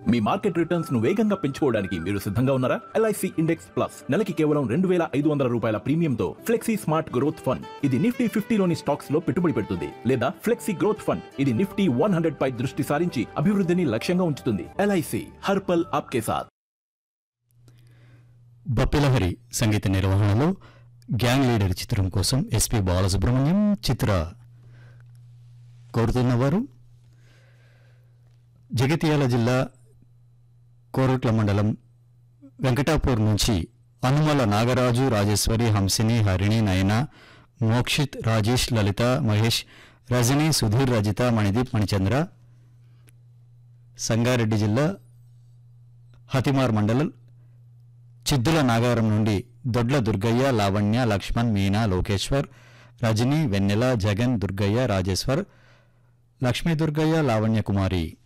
మీ market returns ను వేగంగా పెంచుకోవడానికి మీరు సిద్ధంగా ఉన్నారా ఎల్ఐసి ఇండెక్స్ ప్లస్ నెలకి కేవలం రెండు వేల ఐదు వందల రూపాయల ప్రీమియంతో ఫ్లెక్సీ స్మార్ట్ గ్రోత్ ఫండ్ ఇది నిఫ్టీ ఫిఫ్టీలోని స్టాక్స్ లో పెట్టుబడి పెడుతుంది లేదా ఫ్లెక్సీ గ్రోత్ ఫండ్ ఇది నిఫ్టీ వన్ హండ్రెడ్ పై దృష్టి సారించి అభివృద్ధిని లక్ష్యంగా ఉంచుతుంది ఎల్ఐసి హర్పల్ ఆప్కే సాథ్ బప్పిలహరి సంగీత నిర్వహణలో గ్యాంగ్ లీడర్ చిత్రం కోసం ఎస్పి బాలసుబ్రహ్మణ్యం చిత్ర కోరుతున్నవారు జగిత్యాల జిల్లా కోరుట్ల మండలం వెంకటాపూర్ నుంచి అనుమల నాగరాజు రాజేశ్వరి హంసిని హరిణి నయన మోక్షిత్ రాజేష్ లలిత మహేష్ రజని సుధీర్ రజిత మణిదీప్ మణిచంద్ర సంగారెడ్డి జిల్లా హతిమార్ మండలం చిద్దుల నాగారం నుండి దొడ్ల దుర్గయ్య లావణ్య లక్ష్మణ్ మీనా లోకేశ్వర్ రజని వెన్నెల జగన్ దుర్గయ్య రాజేశ్వర్ లక్ష్మీ దుర్గయ్య లావణ్య కుమారి